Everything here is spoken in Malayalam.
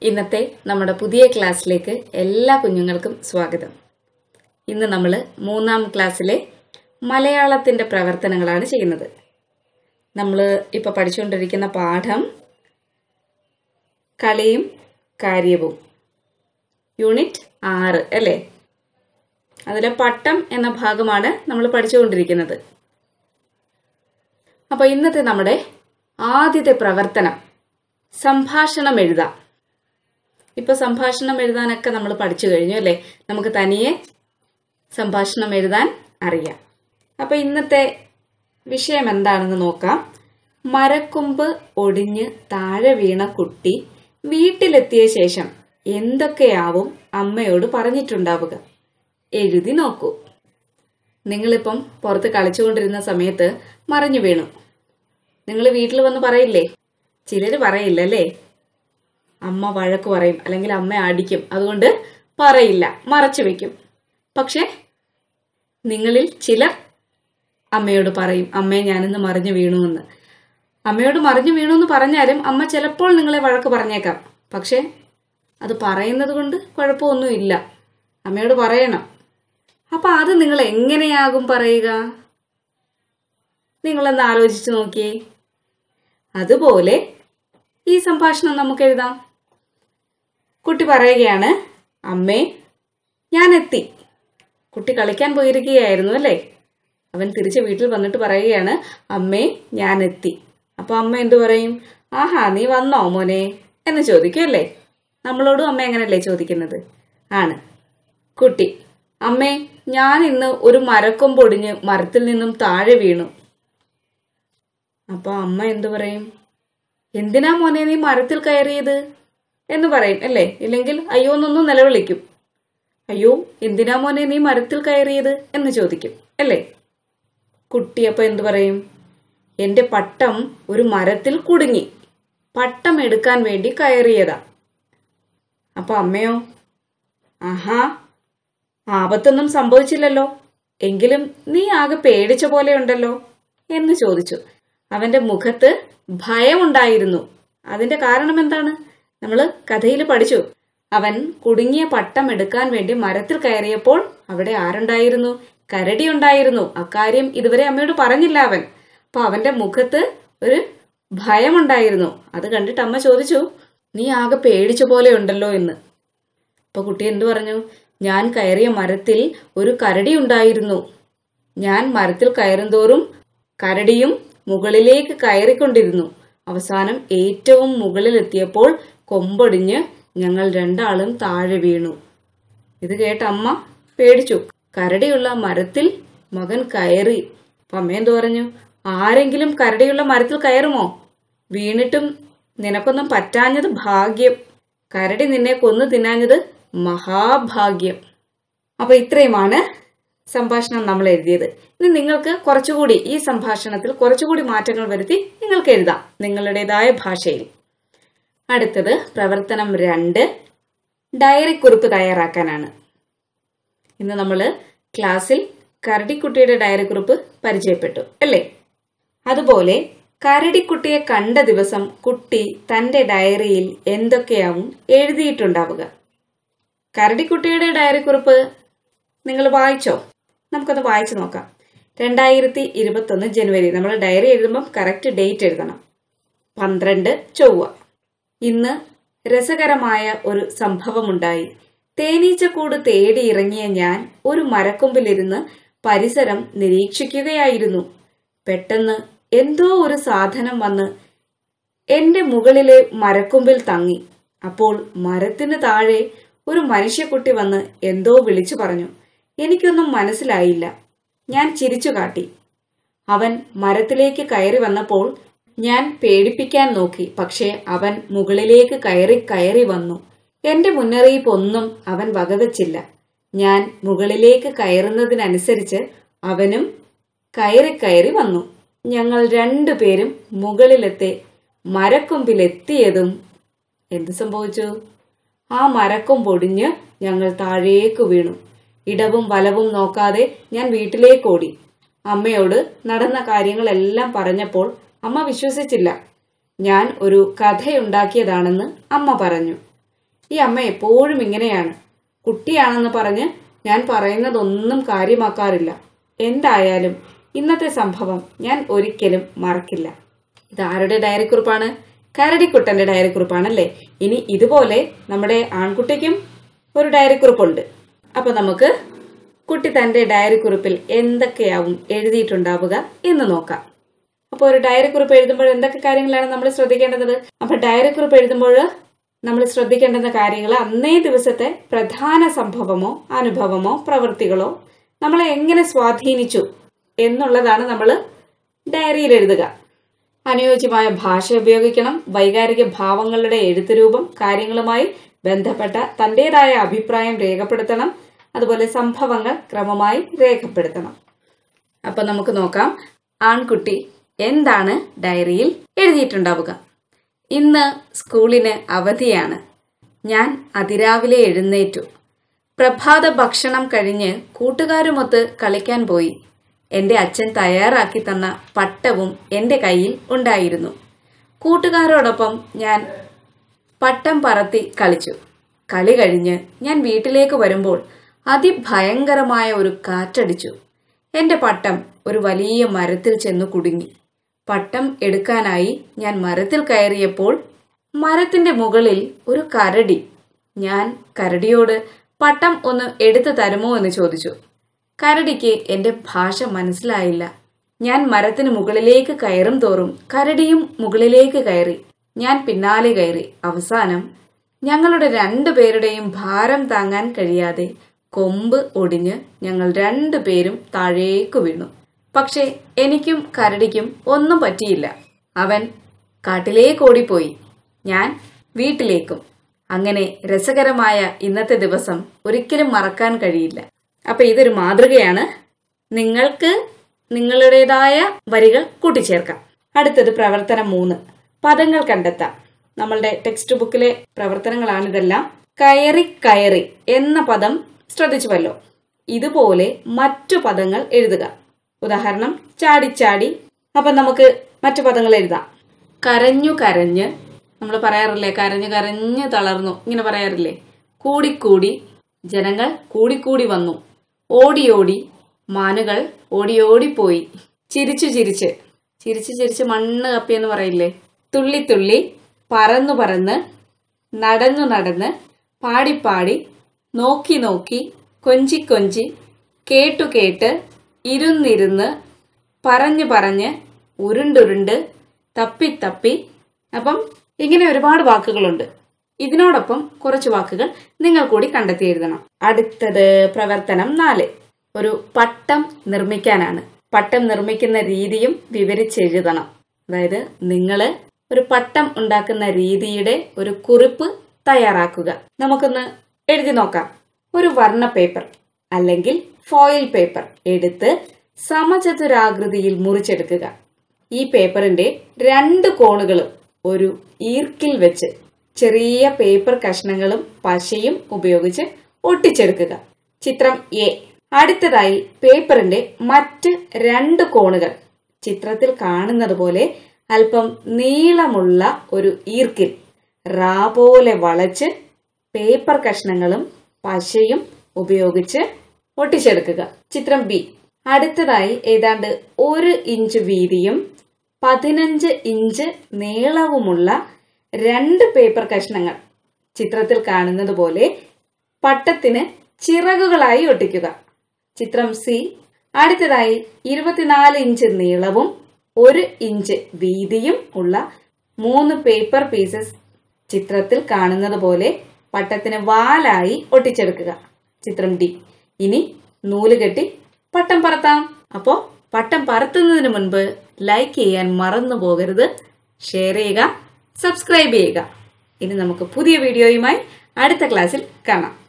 ഇന്നത്തെ നമ്മുടെ പുതിയ ക്ലാസ്സിലേക്ക് എല്ലാ കുഞ്ഞുങ്ങൾക്കും സ്വാഗതം ഇന്ന് നമ്മൾ മൂന്നാം ക്ലാസ്സിലെ മലയാളത്തിൻ്റെ പ്രവർത്തനങ്ങളാണ് ചെയ്യുന്നത് നമ്മൾ ഇപ്പോൾ പഠിച്ചുകൊണ്ടിരിക്കുന്ന പാഠം കളിയും കാര്യവും യൂണിറ്റ് ആറ് അല്ലേ അതിലെ പട്ടം എന്ന ഭാഗമാണ് നമ്മൾ പഠിച്ചുകൊണ്ടിരിക്കുന്നത് അപ്പോൾ ഇന്നത്തെ നമ്മുടെ ആദ്യത്തെ പ്രവർത്തനം സംഭാഷണം എഴുതാം ഇപ്പൊ സംഭാഷണം എഴുതാനൊക്കെ നമ്മൾ പഠിച്ചു കഴിഞ്ഞു അല്ലേ നമുക്ക് തനിയെ സംഭാഷണം എഴുതാൻ അറിയാം അപ്പൊ ഇന്നത്തെ വിഷയം എന്താണെന്ന് നോക്കാം മരക്കൊമ്പ് ഒടിഞ്ഞ് താഴെ വീണ കുട്ടി വീട്ടിലെത്തിയ ശേഷം എന്തൊക്കെയാവും അമ്മയോട് പറഞ്ഞിട്ടുണ്ടാവുക എഴുതി നോക്കൂ നിങ്ങളിപ്പം പുറത്ത് കളിച്ചുകൊണ്ടിരുന്ന സമയത്ത് മറിഞ്ഞു വീണു നിങ്ങൾ വീട്ടിൽ വന്ന് പറയില്ലേ ചിലര് പറയില്ലല്ലേ അമ്മ വഴക്ക് പറയും അല്ലെങ്കിൽ അമ്മ അടിക്കും അതുകൊണ്ട് പറയില്ല മറച്ചു വെക്കും പക്ഷെ നിങ്ങളിൽ ചിലർ അമ്മയോട് പറയും അമ്മയെ ഞാനിന്ന് മറിഞ്ഞു വീണു എന്ന് അമ്മയോട് മറിഞ്ഞു വീണു എന്ന് പറഞ്ഞാലും അമ്മ ചിലപ്പോൾ നിങ്ങളെ വഴക്ക് പറഞ്ഞേക്കാം പക്ഷെ അത് പറയുന്നത് കൊണ്ട് കുഴപ്പമൊന്നുമില്ല അമ്മയോട് പറയണം അപ്പൊ അത് നിങ്ങൾ എങ്ങനെയാകും പറയുക നിങ്ങളൊന്ന് ആലോചിച്ച് നോക്കിയേ അതുപോലെ ഈ സംഭാഷണം നമുക്ക് എഴുതാം കുട്ടി പറയുകയാണ് അമ്മേ ഞാൻ എത്തി കുട്ടി കളിക്കാൻ പോയിരിക്കുകയായിരുന്നു അല്ലേ അവൻ തിരിച്ച് വീട്ടിൽ വന്നിട്ട് പറയുകയാണ് അമ്മേ ഞാൻ എത്തി അപ്പൊ അമ്മ എന്തു പറയും ആഹാ നീ വന്നോ മോനെ എന്ന് ചോദിക്കും അല്ലേ നമ്മളോടും അമ്മ എങ്ങനെയല്ലേ ചോദിക്കുന്നത് ആണ് കുട്ടി അമ്മേ ഞാൻ ഇന്ന് ഒരു മരക്കൊമ്പൊടിഞ്ഞ് മരത്തിൽ നിന്നും താഴെ വീണു അപ്പൊ അമ്മ എന്തു പറയും എന്തിനാ മോനെ നീ മരത്തിൽ കയറിയത് എന്ന് പറയും അല്ലേ ഇല്ലെങ്കിൽ അയ്യോ എന്നൊന്നും നിലവിളിക്കും അയ്യോ എന്തിനാ മോനെ നീ മരത്തിൽ കയറിയത് എന്ന് ചോദിക്കും അല്ലേ കുട്ടി അപ്പൊ എന്തു പറയും എന്റെ പട്ടം ഒരു മരത്തിൽ കുടുങ്ങി പട്ടം എടുക്കാൻ വേണ്ടി കയറിയതാ അപ്പൊ അമ്മയോ ആഹാ ആപത്തൊന്നും സംഭവിച്ചില്ലല്ലോ എങ്കിലും നീ ആകെ പേടിച്ച പോലെ ഉണ്ടല്ലോ എന്ന് ചോദിച്ചു അവന്റെ മുഖത്ത് ഭയമുണ്ടായിരുന്നു അതിന്റെ കാരണം എന്താണ് നമ്മൾ കഥയിൽ പഠിച്ചു അവൻ കുടുങ്ങിയ പട്ടം എടുക്കാൻ വേണ്ടി മരത്തിൽ കയറിയപ്പോൾ അവിടെ ആരുണ്ടായിരുന്നു കരടി ഉണ്ടായിരുന്നു അക്കാര്യം ഇതുവരെ അമ്മയോട് പറഞ്ഞില്ല അവൻ അപ്പൊ അവന്റെ മുഖത്ത് ഒരു ഭയമുണ്ടായിരുന്നു അത് കണ്ടിട്ട് അമ്മ ചോദിച്ചു നീ ആകെ പേടിച്ച പോലെ ഉണ്ടല്ലോ എന്ന് അപ്പൊ കുട്ടി എന്തു പറഞ്ഞു ഞാൻ കയറിയ മരത്തിൽ ഒരു കരടി ഉണ്ടായിരുന്നു ഞാൻ മരത്തിൽ കയറുന്തോറും കരടിയും മുകളിലേക്ക് കയറിക്കൊണ്ടിരുന്നു അവസാനം ഏറ്റവും മുകളിലെത്തിയപ്പോൾ കൊമ്പൊടിഞ്ഞ് ഞങ്ങൾ രണ്ടാളും താഴെ വീണു ഇത് കേട്ട അമ്മ പേടിച്ചു കരടിയുള്ള മരത്തിൽ മകൻ കയറി അപ്പൊ അമ്മ എന്തു പറഞ്ഞു ആരെങ്കിലും കരടിയുള്ള മരത്തിൽ കയറുമോ വീണിട്ടും നിനക്കൊന്നും പറ്റാഞ്ഞത് ഭാഗ്യം കരടി നിന്നെ കൊന്നു തിന്നാഞ്ഞത് മഹാഭാഗ്യം അപ്പൊ ഇത്രയുമാണ് സംഭാഷണം നമ്മൾ എഴുതിയത് ഇനി നിങ്ങൾക്ക് കുറച്ചുകൂടി ഈ സംഭാഷണത്തിൽ കുറച്ചുകൂടി മാറ്റങ്ങൾ വരുത്തി നിങ്ങൾക്ക് എഴുതാം നിങ്ങളുടേതായ ഭാഷയിൽ അടുത്തത് പ്രവർത്തനം രണ്ട് ഡയറി കുറിപ്പ് തയ്യാറാക്കാനാണ് ഇന്ന് നമ്മൾ ക്ലാസ്സിൽ കരടിക്കുട്ടിയുടെ ഡയറി കുറിപ്പ് പരിചയപ്പെട്ടു അല്ലേ അതുപോലെ കരടിക്കുട്ടിയെ കണ്ട ദിവസം കുട്ടി തന്റെ ഡയറിയിൽ എന്തൊക്കെയാവും എഴുതിയിട്ടുണ്ടാവുക കരടിക്കുട്ടിയുടെ ഡയറി കുറിപ്പ് നിങ്ങൾ വായിച്ചോ നമുക്കത് വായിച്ചു നോക്കാം രണ്ടായിരത്തി ഇരുപത്തൊന്ന് ജനുവരി നമ്മൾ ഡയറി എഴുതുമ്പം കറക്റ്റ് ഡേറ്റ് എഴുതണം പന്ത്രണ്ട് ചൊവ്വ ഇന്ന് രസകരമായ ഒരു സംഭവമുണ്ടായി തേനീച്ചക്കൂട് തേടി ഇറങ്ങിയ ഞാൻ ഒരു മരക്കൊമ്പിലിരുന്ന് പരിസരം നിരീക്ഷിക്കുകയായിരുന്നു പെട്ടെന്ന് എന്തോ ഒരു സാധനം വന്ന് എന്റെ മുകളിലെ മരക്കൊമ്പിൽ തങ്ങി അപ്പോൾ മരത്തിന് താഴെ ഒരു മനുഷ്യക്കുട്ടി വന്ന് എന്തോ വിളിച്ചു പറഞ്ഞു എനിക്കൊന്നും മനസ്സിലായില്ല ഞാൻ ചിരിച്ചു കാട്ടി അവൻ മരത്തിലേക്ക് കയറി വന്നപ്പോൾ ഞാൻ പേടിപ്പിക്കാൻ നോക്കി പക്ഷേ അവൻ മുകളിലേക്ക് കയറി കയറി വന്നു എന്റെ മുന്നറിയിപ്പ് ഒന്നും അവൻ വകവച്ചില്ല ഞാൻ മുകളിലേക്ക് കയറുന്നതിനനുസരിച്ച് അവനും കയറി കയറി വന്നു ഞങ്ങൾ രണ്ടുപേരും മുകളിലെത്തെ മരക്കൊമ്പിലെത്തിയതും എന്ത് സംഭവിച്ചു ആ മരക്കൊം പൊടിഞ്ഞ് ഞങ്ങൾ താഴേക്ക് വീണു ഇടവും വലവും നോക്കാതെ ഞാൻ വീട്ടിലേക്ക് ഓടി അമ്മയോട് നടന്ന കാര്യങ്ങളെല്ലാം പറഞ്ഞപ്പോൾ അമ്മ വിശ്വസിച്ചില്ല ഞാൻ ഒരു കഥയുണ്ടാക്കിയതാണെന്ന് അമ്മ പറഞ്ഞു ഈ അമ്മ എപ്പോഴും ഇങ്ങനെയാണ് കുട്ടിയാണെന്ന് പറഞ്ഞ് ഞാൻ പറയുന്നതൊന്നും കാര്യമാക്കാറില്ല എന്തായാലും ഇന്നത്തെ സംഭവം ഞാൻ ഒരിക്കലും മറക്കില്ല ഇത് ആരുടെ ഡയറി കുറിപ്പാണ് കരടിക്കുട്ടന്റെ ഡയറി കുറിപ്പാണല്ലേ ഇനി ഇതുപോലെ നമ്മുടെ ആൺകുട്ടിക്കും ഒരു ഡയറി കുറിപ്പുണ്ട് അപ്പൊ നമുക്ക് കുട്ടി തന്റെ ഡയറി കുറിപ്പിൽ എന്തൊക്കെയാവും എഴുതിയിട്ടുണ്ടാവുക എന്ന് നോക്കാം അപ്പോൾ ഒരു ഡയറി കുറിപ്പ് എഴുതുമ്പോൾ എന്തൊക്കെ കാര്യങ്ങളാണ് നമ്മൾ ശ്രദ്ധിക്കേണ്ടത് അപ്പൊ ഡയറി കുറിപ്പ് എഴുതുമ്പോൾ നമ്മൾ ശ്രദ്ധിക്കേണ്ടുന്ന കാര്യങ്ങൾ അന്നേ ദിവസത്തെ പ്രധാന സംഭവമോ അനുഭവമോ പ്രവൃത്തികളോ നമ്മളെ എങ്ങനെ സ്വാധീനിച്ചു എന്നുള്ളതാണ് നമ്മൾ ഡയറിയിൽ എഴുതുക അനുയോജ്യമായ ഭാഷ ഉപയോഗിക്കണം വൈകാരിക ഭാവങ്ങളുടെ എഴുത്തുരൂപം കാര്യങ്ങളുമായി ബന്ധപ്പെട്ട തന്റേതായ അഭിപ്രായം രേഖപ്പെടുത്തണം അതുപോലെ സംഭവങ്ങൾ ക്രമമായി രേഖപ്പെടുത്തണം അപ്പൊ നമുക്ക് നോക്കാം ആൺകുട്ടി എന്താണ് ഡയറിയിൽ എഴുതിയിട്ടുണ്ടാവുക ഇന്ന് സ്കൂളിന് അവധിയാണ് ഞാൻ അതിരാവിലെ എഴുന്നേറ്റു പ്രഭാത ഭക്ഷണം കഴിഞ്ഞ് കൂട്ടുകാരുമൊത്ത് കളിക്കാൻ പോയി എന്റെ അച്ഛൻ തയ്യാറാക്കി തന്ന പട്ടവും എന്റെ കയ്യിൽ ഉണ്ടായിരുന്നു കൂട്ടുകാരോടൊപ്പം ഞാൻ പട്ടം പറത്തി കളിച്ചു കളി കഴിഞ്ഞ് ഞാൻ വീട്ടിലേക്ക് വരുമ്പോൾ അതിഭയങ്കരമായ ഒരു കാറ്റടിച്ചു എന്റെ പട്ടം ഒരു വലിയ മരത്തിൽ ചെന്നു കുടുങ്ങി പട്ടം എടുക്കാനായി ഞാൻ മരത്തിൽ കയറിയപ്പോൾ മരത്തിന്റെ മുകളിൽ ഒരു കരടി ഞാൻ കരടിയോട് പട്ടം ഒന്ന് എടുത്തു തരുമോ എന്ന് ചോദിച്ചു കരടിക്ക് എന്റെ ഭാഷ മനസ്സിലായില്ല ഞാൻ മരത്തിന് മുകളിലേക്ക് കയറും തോറും കരടിയും മുകളിലേക്ക് കയറി ഞാൻ പിന്നാലെ കയറി അവസാനം ഞങ്ങളുടെ രണ്ടുപേരുടെയും ഭാരം താങ്ങാൻ കഴിയാതെ കൊമ്പ് ഒടിഞ്ഞ് ഞങ്ങൾ രണ്ടുപേരും താഴേക്ക് വീണു പക്ഷേ എനിക്കും കരടിക്കും ഒന്നും പറ്റിയില്ല അവൻ കാട്ടിലേക്ക് ഓടിപ്പോയി ഞാൻ വീട്ടിലേക്കും അങ്ങനെ രസകരമായ ഇന്നത്തെ ദിവസം ഒരിക്കലും മറക്കാൻ കഴിയില്ല അപ്പൊ ഇതൊരു മാതൃകയാണ് നിങ്ങൾക്ക് നിങ്ങളുടേതായ വരികൾ കൂട്ടിച്ചേർക്കാം അടുത്തത് പ്രവർത്തനം മൂന്ന് പദങ്ങൾ കണ്ടെത്താം നമ്മളുടെ ടെക്സ്റ്റ് ബുക്കിലെ പ്രവർത്തനങ്ങളാണിതെല്ലാം കയറി കയറി എന്ന പദം ശ്രദ്ധിച്ചുവല്ലോ ഇതുപോലെ മറ്റു പദങ്ങൾ എഴുതുക ഉദാഹരണം ചാടിച്ചാടി അപ്പൊ നമുക്ക് മറ്റു പദങ്ങൾ എഴുതാം കരഞ്ഞു കരഞ്ഞ് നമ്മൾ പറയാറില്ലേ കരഞ്ഞു കരഞ്ഞ് തളർന്നു ഇങ്ങനെ പറയാറില്ലേ കൂടിക്കൂടി ജനങ്ങൾ കൂടിക്കൂടി വന്നു ഓടി ഓടി മാനുകൾ ഓടി ഓടിപ്പോയി ചിരിച്ചു ചിരിച്ച് ചിരിച്ചു ചിരിച്ച് മണ്ണ് കപ്പിയെന്ന് പറയില്ലേ തുള്ളി തുള്ളി പറന്നു പറന്ന് നടന്നു നടന്ന് പാടിപ്പാടി നോക്കി നോക്കി കൊഞ്ചി കൊഞ്ചി കേട്ടു കേട്ട് ഇരുന്നിരുന്ന് പറഞ്ഞു പറഞ്ഞ് ഉരുണ്ടുരുണ്ട് തപ്പി തപ്പി അപ്പം ഇങ്ങനെ ഒരുപാട് വാക്കുകളുണ്ട് ഇതിനോടൊപ്പം കുറച്ച് വാക്കുകൾ നിങ്ങൾ കൂടി കണ്ടെത്തി എഴുതണം അടുത്തത് പ്രവർത്തനം നാല് ഒരു പട്ടം നിർമ്മിക്കാനാണ് പട്ടം നിർമ്മിക്കുന്ന രീതിയും വിവരിച്ചെഴുതണം അതായത് നിങ്ങൾ ഒരു പട്ടം ഉണ്ടാക്കുന്ന രീതിയുടെ ഒരു കുറിപ്പ് തയ്യാറാക്കുക നമുക്കൊന്ന് എഴുതി നോക്കാം ഒരു വർണ്ണ പേപ്പർ അല്ലെങ്കിൽ ഫോയിൽ പേപ്പർ എടുത്ത് സമചതുരാകൃതിയിൽ മുറിച്ചെടുക്കുക ഈ പേപ്പറിന്റെ രണ്ട് കോണുകളും ഒരു ഈർക്കിൽ വെച്ച് ചെറിയ പേപ്പർ കഷ്ണങ്ങളും പശയും ഉപയോഗിച്ച് ഒട്ടിച്ചെടുക്കുക ചിത്രം എ അടുത്തതായി പേപ്പറിന്റെ മറ്റ് രണ്ട് കോണുകൾ ചിത്രത്തിൽ കാണുന്നത് പോലെ അല്പം നീളമുള്ള ഒരു ഈർക്കിൽ റാ പോലെ വളച്ച് പേപ്പർ കഷ്ണങ്ങളും പശയും ഉപയോഗിച്ച് ഒട്ടിച്ചെടുക്കുക ചിത്രം ബി അടുത്തതായി ഏതാണ്ട് ഒരു ഇഞ്ച് വീതിയും പതിനഞ്ച് ഇഞ്ച് നീളവുമുള്ള രണ്ട് പേപ്പർ കഷ്ണങ്ങൾ ചിത്രത്തിൽ കാണുന്നത് പോലെ പട്ടത്തിന് ചിറകുകളായി ഒട്ടിക്കുക ചിത്രം സി അടുത്തതായി ഇരുപത്തിനാല് ഇഞ്ച് നീളവും ഒരു ഇഞ്ച് വീതിയും ഉള്ള മൂന്ന് പേപ്പർ പീസസ് ചിത്രത്തിൽ കാണുന്നത് പോലെ പട്ടത്തിന് വാലായി ഒട്ടിച്ചെടുക്കുക ചിത്രം ഡി ഇനി നൂല് കെട്ടി പട്ടം പറത്താം അപ്പോ പട്ടം പറത്തുന്നതിന് മുൻപ് ലൈക്ക് ചെയ്യാൻ മറന്നു പോകരുത് ഷെയർ ചെയ്യുക സബ്സ്ക്രൈബ് ചെയ്യുക ഇനി നമുക്ക് പുതിയ വീഡിയോയുമായി അടുത്ത ക്ലാസ്സിൽ കാണാം